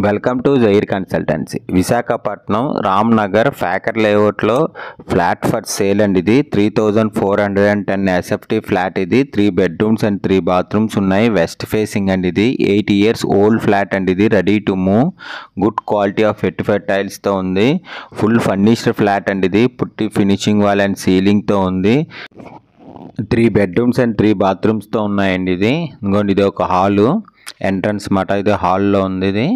welcome to Jair consultancy Visakhapatnam Ram Nagar ఫ్యాకర్ లేఅవుట్లో flat for sale అండి ఇది three thousand four hundred and ten SFT flat ఇది three bedrooms and three bathrooms ఉన్నాయి west facing అండి ఇది ఎయిట్ ఇయర్స్ ఓల్డ్ ఫ్లాట్ అండి ఇది ready to move good quality of vitrified టైల్స్తో ఉంది ఫుల్ ఫర్నిష్డ్ ఫ్లాట్ అండి ఇది పుట్టి ఫినిషింగ్ వాల్ అండ్ సీలింగ్తో ఉంది త్రీ బెడ్రూమ్స్ అండ్ త్రీ బాత్రూమ్స్తో ఉన్నాయండి ఇది ఇంకోండి ఇది ఒక హాలు ఎంట్రన్స్ మాట ఇది హాల్లో ఉంది ఇది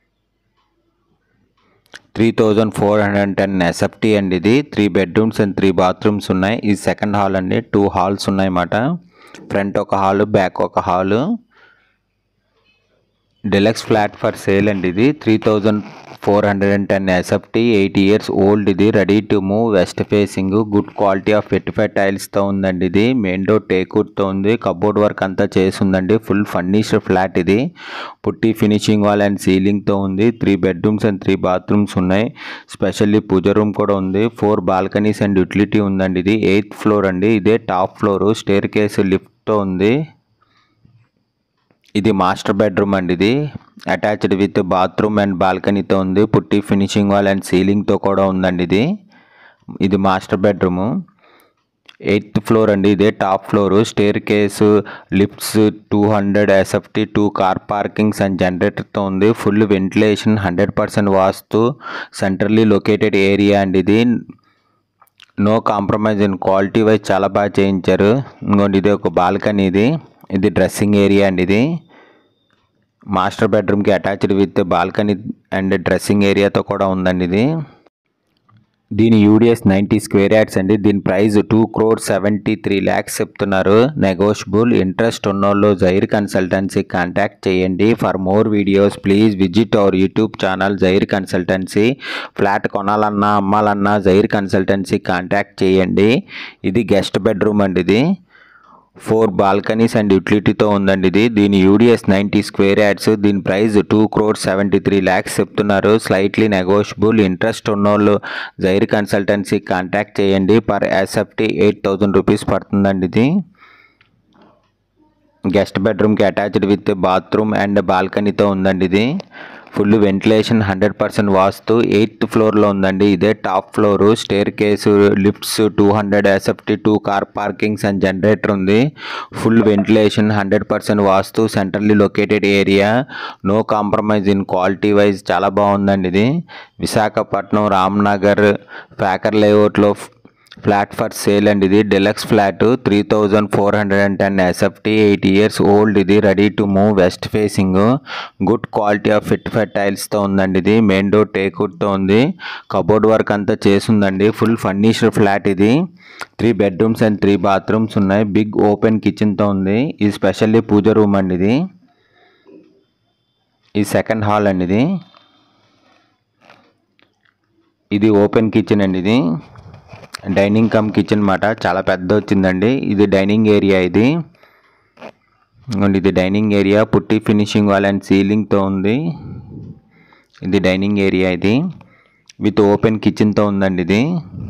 three thousand four hundred and ten SFT అండి ఇది three bedrooms and three bathrooms ఉన్నాయి ఇది సెకండ్ హాల్ అండి టూ హాల్స్ ఉన్నాయి అన్నమాట ఫ్రంట్ ఒక హాలు బ్యాక్ ఒక hall deluxe flat for sale అండి ఇది three thousand four hundred and ten SFT eight years old ఇది ready to move west facing good quality of five టైల్స్తో ఉందండి ఇది మెయిన్ డోర్ టేక్వుడ్తో ఉంది కబోర్డ్ వర్క్ అంతా చేసి ఉందండి ఫుల్ ఫర్నిష్డ్ ఫ్లాట్ ఇది పుట్టి ఫినిషింగ్ వాల్ అండ్ సీలింగ్తో ఉంది three bedrooms and three bathrooms ఉన్నాయి స్పెషల్లీ పూజ రూమ్ కూడా ఉంది ఫోర్ బాల్కనీస్ అండ్ యూటిలిటీ ఉందండి ఇది ఎయిత్ ఫ్లోర్ అండి ఇదే టాప్ ఫ్లోర్ స్టేర్ కేసు లిఫ్ట్తో ఉంది ఇది మాస్టర్ బెడ్రూమ్ అండి ఇది అటాచ్డ్ విత్ బాత్రూమ్ అండ్ బాల్కనీతో ఉంది పుట్టి ఫినిషింగ్ వాల్ అండ్ సీలింగ్తో కూడా ఉందండి ఇది ఇది మాస్టర్ బెడ్రూము ఎయిత్ ఫ్లోర్ అండి ఇదే top floor stair case lifts two hundred SFT two car parkings and జనరేటర్తో ఉంది full ventilation hundred percent vastu centrally located area అండి ఇది no compromise in quality wise చాలా బాగా చేయించారు ఇంకోటి ఇది ఒక బాల్కనీ ఇది ఇది డ్రెస్సింగ్ ఏరియా అండి ఇది మాస్టర్ బెడ్రూమ్కి attached with balcony and dressing ఏరియాతో కూడా ఉందండి ఇది దీని యూడిఎస్ నైంటీ స్క్వేర్ యార్డ్స్ అండి దీని price two crore seventy three lakhs చెప్తున్నారు నెగోషియబుల్ ఇంట్రెస్ట్ ఉన్నోళ్ళు జైర్ కన్సల్టెన్సీ కాంటాక్ట్ చేయండి for more videos please visit our YouTube channel Jair consultancy flat కొనాలన్నా అమ్మాలన్నా జైర్ కన్సల్టెన్సీ కాంటాక్ట్ చేయండి ఇది గెస్ట్ బెడ్రూమ్ అండి ఇది ఫోర్ బాల్కనీస్ అండ్ యూటిలిటీతో ఉందండి ఇది దీని యూడిఎస్ నైంటీ స్క్వేర్ యాడ్స్ దీని price two crore seventy three lakhs చెప్తున్నారు స్లైట్లీ నెగోషియబుల్ ఇంట్రెస్ట్ ఉన్నోళ్ళు జైర్ కన్సల్టెన్సీ కాంటాక్ట్ చేయండి per SFT eight thousand rupees పడుతుందండి ఇది గెస్ట్ బెడ్రూమ్కి అటాచ్డ్ విత్ బాత్రూమ్ అండ్ బాల్కనీతో ఉందండి ఇది full ventilation hundred percent vastu eighth ఫ్లోర్లో ఉందండి ఇదే top floor stair case lifts two hundred SFT two car parkings and generator ఉంది full ventilation hundred percent vastu centrally located area no compromise in quality wise చాలా బాగుందండి ఇది విశాఖపట్నం రామ్నగర్ ఫ్యాకర్ లేఅవుట్లో ఫ్లాట్ ఫర్ సేల్ అండి ఇది deluxe flat three thousand four hundred and ten SFT eight years old ఇది ready to move west facing good quality of vitrified టైల్స్తో ఉందండి ఇది మెయిన్ డోర్ టేక్వుడ్తో ఉంది కబోర్డ్ వర్క్ అంతా చేసిందండి ఫుల్ ఫర్నిష్డ్ ఫ్లాట్ ఇది three bedrooms and three bathrooms ఉన్నాయి big open కిచెన్తో ఉంది ఇది స్పెషల్లీ పూజ రూమ్ అండి ఇది ఈ సెకండ్ హాల్ అండి ఇది ఇది ఓపెన్ కిచెన్ అండి ఇది డైనింగ్ కమ్ కిచెన్ మాట చాలా పెద్ద వచ్చిందండి ఇది డైనింగ్ ఏరియా ఇది ఇదిగోండి ఇది dining area putty finishing wall and సీలింగ్తో ఉంది ఇది డైనింగ్ ఏరియా ఇది విత్ ఓపెన్ కిచెన్తో ఉందండి ఇది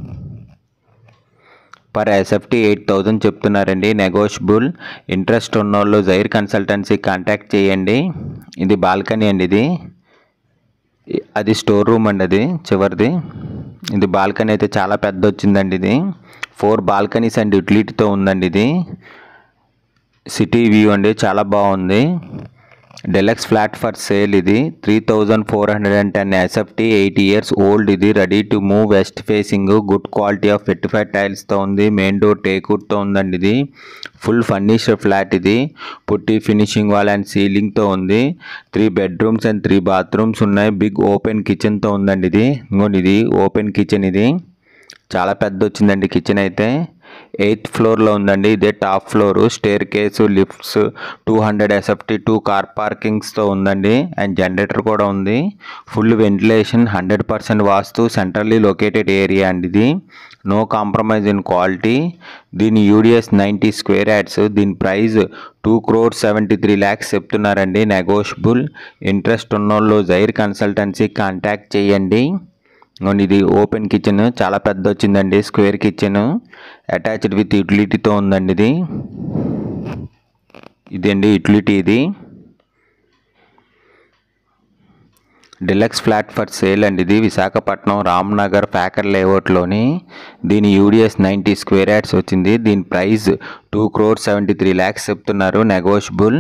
పర్ ఎస్ఎఫ్టీ ఎయిట్ థౌజండ్ చెప్తున్నారండి నెగోషియబుల్ ఇంట్రెస్ట్ ఉన్నోళ్ళు జైర్ కన్సల్టెన్సీ కాంటాక్ట్ చేయండి ఇది బాల్కనీ అండి ఇది అది స్టోర్ రూమ్ అండి అది చివరిది ఇది బాల్కనీ అయితే చాలా పెద్ద వచ్చిందండి ఇది ఫోర్ బాల్కనీస్ అండ్ యూటిలిటీతో ఉందండి ఇది సిటీ వ్యూ అండి చాలా బాగుంది డెలక్స్ ఫ్లాట్ ఫర్ సేల్ ఇది three thousand four hundred and ten SFT eight years old ఇది ready to move west facing good quality of five టైల్స్తో ఉంది మెయిన్ డోర్ టేక్వుడ్తో ఉందండి ఇది ఫుల్ ఫర్నిష్డ్ ఫ్లాట్ ఇది పుట్టి ఫినిషింగ్ వాల్ అండ్ సీలింగ్తో ఉంది three bedrooms and three bathrooms ఉన్నాయి బిగ్ ఓపెన్ కిచెన్తో ఉందండి ఇది ఇంకోండి ఇది ఓపెన్ కిచెన్ ఇది చాలా పెద్ద వచ్చిందండి కిచెన్ అయితే ఎయిత్ ఫ్లోర్లో ఉందండి ఇదే top floor stair case lifts two hundred SFT two car పార్కింగ్స్తో ఉందండి అండ్ జనరేటర్ కూడా ఉంది full ventilation hundred percent vastu centrally located area అండి ఇది నో కాంప్రమైజ్ ఇన్ క్వాలిటీ దీని యూడిఎస్ నైంటీ స్క్వేర్ యాడ్స్ దీని price two crore seventy three lakhs చెప్తున్నారండి negotiable interest ఉన్నోళ్ళు జైర్ కన్సల్టెన్సీ కాంటాక్ట్ చేయండి ఇంకోండి ఇది ఓపెన్ కిచెన్ చాలా పెద్ద వచ్చిందండి స్క్వేర్ కిచెన్ అటాచ్డ్ విత్ యూటిలిటీతో ఉందండి ఇది ఇదండి యూటిలిటీ ఇది డిలక్స్ ఫ్లాట్ ఫర్ సేల్ అండి ఇది విశాఖపట్నం రామ్నగర్ ఫ్యాకర్ లేఅవుట్లోని దీని యూడిఎస్ నైంటీ స్క్వేర్ యార్డ్స్ వచ్చింది దీని price two crore seventy three lakhs చెప్తున్నారు నెగోషియబుల్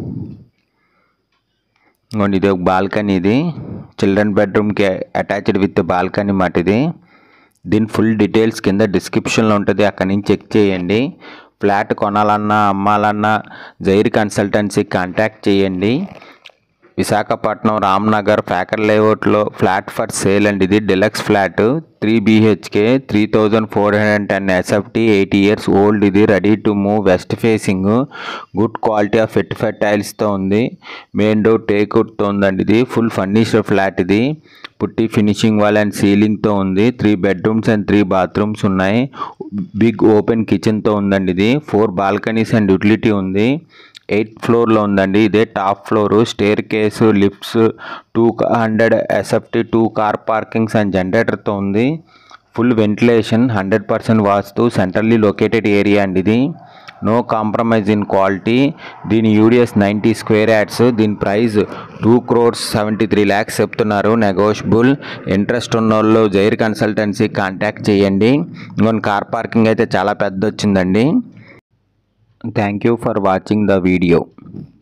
ఇంకోండి ఇది ఒక బాల్కనీ ఇది చిల్డ్రన్ బెడ్రూమ్కి అటాచ్డ్ విత్ బాల్కనీ మాట ఇది దీని ఫుల్ డీటెయిల్స్ కింద డిస్క్రిప్షన్లో ఉంటుంది అక్కడి నుంచి చెక్ చేయండి ఫ్లాట్ కొనాలన్నా అమ్మాలన్నా జైర్ కన్సల్టెన్సీ కాంటాక్ట్ చేయండి విశాఖపట్నం రామ్నగర్ ఫ్యాకర్ లేఅవుట్లో ఫ్లాట్ ఫర్ సేల్ అండి ఇది deluxe flat three BHK three thousand four hundred ten SFT eighty years old ఇది ready to move west facing good quality of vitrified టైల్స్తో ఉంది మెయిన్ డోర్ టేక్వుడ్తో ఉందండి ఇది full furniture flat ఇది పుట్టి finishing wall and సీలింగ్తో ఉంది three bedrooms and three bathrooms ఉన్నాయి బిగ్ ఓపెన్ కిచెన్తో ఉందండి ఇది ఫోర్ బాల్కనీస్ అండ్ యూటిలిటీ ఉంది ఎయిత్ ఫ్లోర్లో ఉందండి ఇదే top floor stair case lifts two hundred SFT two car parkings and జనరేటర్తో ఉంది full ventilation hundred percent vastu centrally located area అండి ఇది నో కాంప్రమైజ్ ఇన్ క్వాలిటీ దీని యూడిఎస్ నైంటీ స్క్వేర్ యాడ్స్ దీని price two crores seventy three lakhs చెప్తున్నారు negotiable interest ఉన్న వాళ్ళు Jair consultancy contact చేయండి ఇంకొన్ని కార్ పార్కింగ్ అయితే చాలా పెద్ద వచ్చిందండి thank you for watching the video